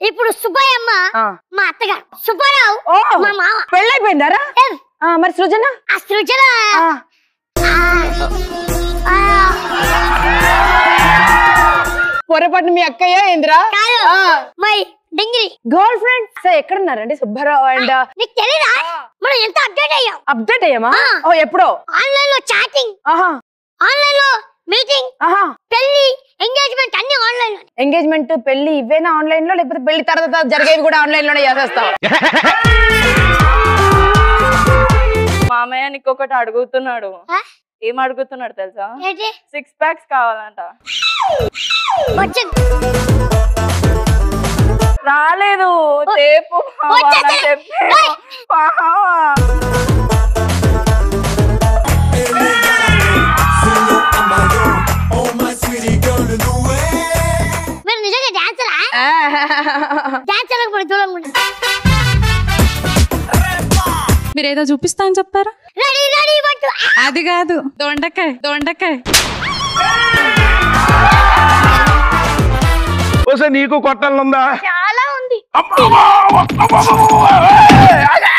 ఇప్పుడు సుబ్బయ్యమ్మ ఆ. మా అత్తగారు సుబ్బారావు ఓ మా మామ పెళ్ళైపోయిందారా ఎవ్. ఆ, మరి సృజన ఆ సృజన ఆ, ఆ, పొరపాటున మీ అక్కయ్య ఏందిరా కాదు మై డింగిరి గర్ల్ ఫ్రెండ్ సార్ ఎక్కడున్నారండి సుబ్బారావు అండ్ నీకు తెలీదా మనం ఎంత అప్డేట్ అయ్యాం అప్డేట్ అయ్యామా ఆ. ఓ ఎప్పుడో ఆన్లైన్ లో చాటింగ్ ఆహా ఆన్లైన్ లో మీటింగ్ ఆహా పెళ్లి ఎంగేజ్మెంట్ అన్ని ఆన్లైన్ లో ఎంగేజ్మెంట్ పెళ్లి ఇవేనా ఆన్లైన్ లో లేకపోతే పెళ్లి తర్వాత జరిగేవి కూడా ఆన్లైన్ లోనే చేసేస్తావు మామయ్య నీకు ఒకటి అడుగుతున్నాడు ఆ? ఏం అడుగుతున్నాడు తెలుసా ఏంటి సిక్స్ ప్యాక్స్ కావాలంట వచ్చి రాలేదు తేపు మావా అని వచ్చేసే. చెప్పి ఏయ్. మావా. మీరు నిజంగా డాన్సరా డాన్సర్ కూడా చూడకుండా మీరు ఏదో చూపిస్తా అని చెప్పారా రెడీ రెడీ పట్టు అది కాదు దొండకాయ దొండకాయ వస్తే నీకు కొట్టాలనుందా చాలా ఉంది అబ్బా, అబ్బా, అబ్బా, అబ్బా, అబ్బా, ఏయ్, ఆగే.